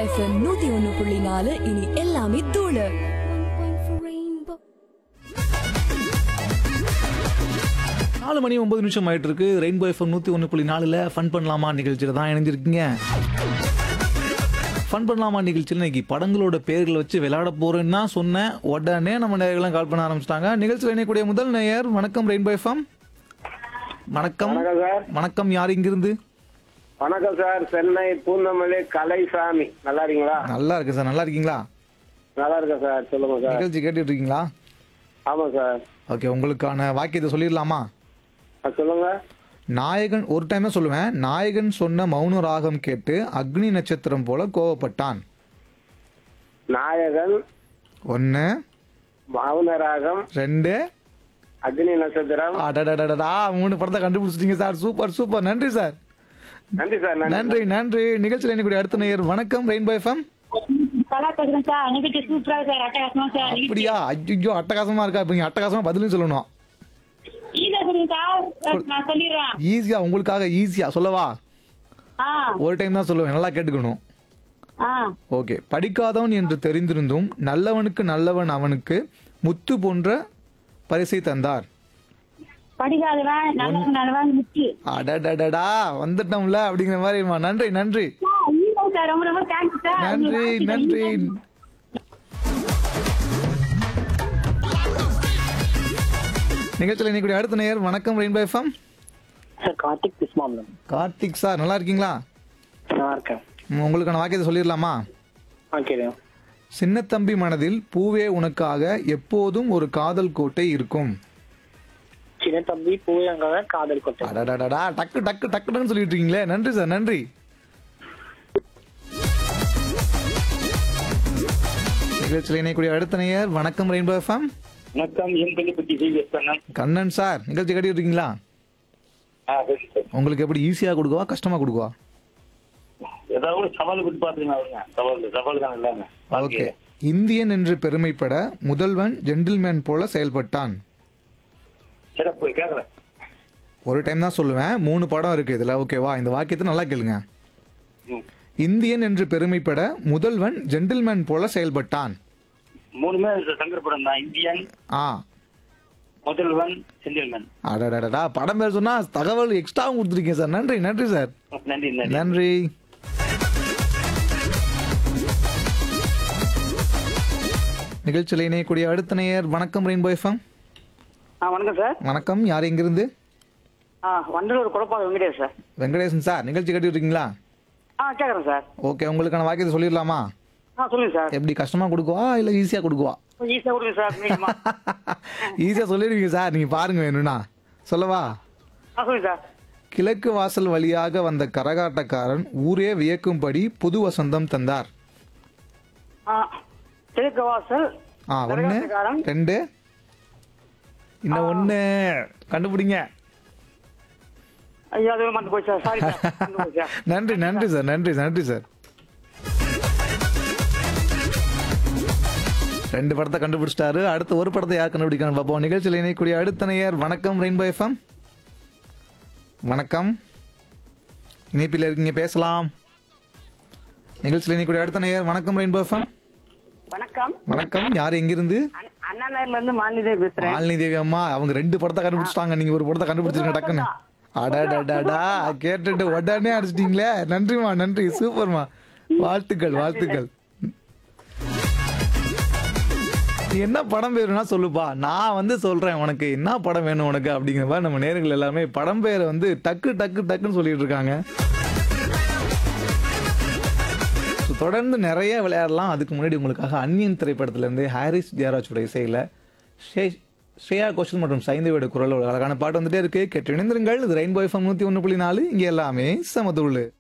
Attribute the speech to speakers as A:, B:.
A: FM நூத்தி ஒன்னு புள்ளி நாலு இனி எல்லாமே தூளு
B: நாலு மணி ஒன்பது நிமிஷம் ஆயிட்டு இருக்கு ரெயின்போ எஃப்எம் நூற்றி ஒன்று புள்ளி நாலில் ஃபன் பண்ணலாமா நிகழ்ச்சியில் தான் இணைஞ்சிருக்கீங்க ஃபன் பண்ணலாமா நிகழ்ச்சியில் இன்னைக்கு படங்களோட பேர்களை வச்சு விளையாட போறேன்னு தான் சொன்னேன் உடனே நம்ம நேயர்கள்லாம் கால் பண்ண ஆரம்பிச்சிட்டாங்க நிகழ்ச்சியில் இணையக்கூடிய முதல் நேயர் வணக்கம் ரெயின்போ எஃப்எம் வணக்கம்
C: வணக்கம் சார்
B: வணக்கம் யார் இங்கிருந்து
C: வணக்கம் சார் சென்னை பூந்தமல்லி கலைசாமி நல்லா இருக்கீங்களா
B: நல்லா இருக்கு சார் நல்லா இருக்கீங்களா
C: நல்லா இருக்கேன் சார் சொல்லுங்க சார்
B: நிகழ்ச்சி கேட்டுட்டு இருக்கீங்களா
C: ஆமா சார்
B: ஓகே உங்களுக்கான வாக்கியத்தை சொல்லிடலாமா
C: ஆ, சொல்லுங்க
B: நாயகன் ஒரு டைம் தான் சொல்லுவேன் நாயகன் சொன்ன மௌன ராகம் கேட்டு அக்னி நட்சத்திரம் போல கோவப்பட்டான்
C: நாயகன்
B: ஒன்று
C: மௌனராகம்
B: ரெண்டு
C: அக்னி நட்சத்திரம்
B: அடடடடடா மூணு படத்தை கண்டுபிடிச்சிட்டீங்க சார் சூப்பர் சூப்பர் நன்றி சார்
C: நன்றி சார் நன்றி
B: நன்றி நன்றி நிகழ்ச்சியில் என்னுடைய அடுத்த நேயர் வணக்கம் ரெயின்போ எஃப்எம்
D: நல்லா பேசுறேன் சார் நிகழ்ச்சி சூப்பரா சார் அட்டகாசமா சார்
B: அப்படியா ஐயோ அட்டகாசமா இருக்கா இப்போ நீங்க அட்டகாசமா பதிலும் சொல்லணும்
D: ஈஸியா சொல்லுங்க சார் நான் சொல்லிடுறேன்
B: ஈஸியா உங்களுக்காக ஈஸியா சொல்லவா
D: ஆ
B: ஒரு டைம் தான் சொல்லுவேன் நல்லா கேட்டுக்கணும்
D: ஆ
B: ஓகே படிக்காதவன் என்று தெரிந்திருந்தும் நல்லவனுக்கு நல்லவன் அவனுக்கு முத்து போன்ற பரிசை தந்தார்
D: படிக்காதவன் நல்லவன் நல்லவன் முச்சு
B: அடடடடா வந்துட்டோம்ல அப்படிங்கிற மாதிரிமா நன்றி நன்றி
D: ஈஸியா சார் ரொம்ப ரொம்ப தேங்க்ஸ் சார்
B: நன்றி நன்றி நிகழ்ச்சியில் இன்னைக்கு அடுத்த நேயர் வணக்கம் ரெயின்போ எஃப்எம்
E: சார் கார்த்திக் பிஸ்மாமலம்
B: கார்த்திக் சார் நல்லா இருக்கீங்களா
E: நல்லா இருக்கேன்
B: ம், உங்களுக்கான வாக்கியத்தை சொல்லிடலாமா
E: ஆ கேளுங்க
B: சின்னத்தம்பி மனதில் பூவே உனக்காக எப்போதும் ஒரு காதல் கோட்டை இருக்கும்
E: சின்ன தம்பி பூயங்காக காதல் கொட்டை
B: அடடடடா டக்கு டக்கு டக்குன்னு சொல்லிட்டு இருக்கீங்களே நன்றி சார் நன்றி நிகழ்ச்சியில் இணையக்கூடிய அடுத்த நேயர் வணக்கம் ரெயின்போ எஃப்எம்
F: வணக்கம் என் பள்ளிப்பட்டி சிவிஎஸ் கண்ணன்
B: கண்ணன் சார் நிகழ்ச்சி கேட்டுட்டு இருக்கீங்களா
F: ஆ சரி சார்
B: உங்களுக்கு எப்படி ஈஸியா கொடுக்கவா கஷ்டமா கொடுக்கவா
F: ஏதாவது ஒரு சவால் கொடுத்து பாத்துக்கலாம் அவருங்க சவால் சவால் தான் இல்லாம
B: ஓகே இந்தியன் என்று பெருமைப்பட முதல்வன் ஜென்டில்மேன் போல செயல்பட்டான்
F: சிறப்பு கேக்குறேன்
B: ஒரு டைம் தான் சொல்லுவேன் மூணு படம் இருக்கு இதுல ஓகேவா இந்த வாக்கியத்தை நல்லா கேளுங்க
F: ம்.
B: இந்தியன் என்று பெருமைப்பட முதல்வன் ஜென்டில்மேன் போல செயல்பட்டான்
F: மூணுமே சங்கர் படம் தான் இந்தியன்
B: ஆ
F: முதல்வன் செந்தில்மன்
B: அடடடடா படம் பேர் சொன்னா தகவல் எக்ஸ்ட்ராவும் கொடுத்துருக்கீங்க சார் நன்றி நன்றி சார்
F: நன்றி நன்றி
B: நன்றி நிகழ்ச்சியில் இணையக்கூடிய அடுத்த நேயர் வணக்கம் ரெயின்போ எஃப்எம்
E: ஆ வணக்கம் சார்
B: வணக்கம் யார் எங்கிருந்து
E: ஆ வண்டலூர் குழப்பாத வெங்கடேஷ் சார்
B: வெங்கடேசன் சார் நிகழ்ச்சி கேட்டுட்டு இருக்கீங்களா
E: ஆ கேட்குறேன் சார்
B: ஓகே உங்களுக்கான வாக்கியத்தை சொல்லிடலாமா
E: ஆ சொல்லுங்க சார்
B: எப்படி கஷ்டமா கொடுக்குவா இல்ல ஈஸியா கொடுக்குவா
E: ஈஸியாக கொடுங்க சார் மீடியமா
B: ஈஸியா சொல்லிடுவீங்க சார் நீங்க பாருங்க வேணும்னா சொல்லவா
E: ஆ சொல்லுங்க சார்
B: கிழக்கு வாசல் வழியாக வந்த கரகாட்டக்காரன் ஊரே வியக்கும்படி புது வசந்தம் தந்தார்
E: ஆ கிழக்கு வாசல்
B: ஆ ஒன்னு
E: கரகாட்டக்காரன்.
B: ரெண்டு இன்னும் ஒண்ணு கண்டுபிடிங்க
E: ஐயா அது மறந்து போச்சு சார் சாரி சார் மறந்து போச்சு சார்
B: நன்றி நன்றி சார் நன்றி நன்றி சார் ரெண்டு படத்தை கண்டுபிடிச்சிட்டாரு அடுத்த ஒரு படத்தை யார் கண்டுபிடிக்கணும் பார்ப்போம் நிகழ்ச்சியில் இணையக்கூடிய அடுத்த நேயர் வணக்கம் ரெயின்போ எஃப்எம் வணக்கம் இணைப்பில் இருக்கீங்க பேசலாம் நிகழ்ச்சியில் இணையக்கூடிய அடுத்த நேயர் வணக்கம் ரெயின்போ எஃப்எம்
E: வணக்கம்
B: வணக்கம் யார் எங்கிருந்து
E: அண்ணா நகர்ல இருந்து மாலினி பேசுறேன்
B: மாலினி தேவி அம்மா அவங்க ரெண்டு படத்தை கண்டுபிடிச்சிட்டாங்க நீங்க ஒரு படத்தை கண்டுபிடிச்சிருங்க டக்குன்னு அடாடாடாடா கேட்டுட்டு உடனே அடிச்சிட்டீங்களே நன்றிமா நன்றி சூப்பர்மா வாழ்த்துக்கள் வாழ்த்துக்கள் நீ என்ன படம் பேருனா சொல்லுப்பா நான் வந்து சொல்றேன் உனக்கு என்ன படம் வேணும் உனக்கு அப்படிங்கிற மாதிரி நம்ம நேர்கள் எல்லாமே படம் பேரை வந்து டக்கு டக்கு டக்குன்னு சொல்லிட்டு இருக்காங்க So, தொடர்ந்து நிறைய விளையாடலாம் அதுக்கு முன்னாடி உங்களுக்காக அந்நியன் திரைப்படத்திலிருந்து ஹாரிஸ் ஜெயராஜோட இசையில ஷே- ஸ்ரேயா கோஷல் மற்றும் சைந்தவியோட குரல் ஒரு அழகான பாட்டு வந்துட்டே இருக்கு கேட்டு இணைந்திருங்கள் இது ரெயின்போ எஃப்எம் நூத்தி ஒன்று புள்ளி நாலு இங்க எல்லாமே சமதுள்ளு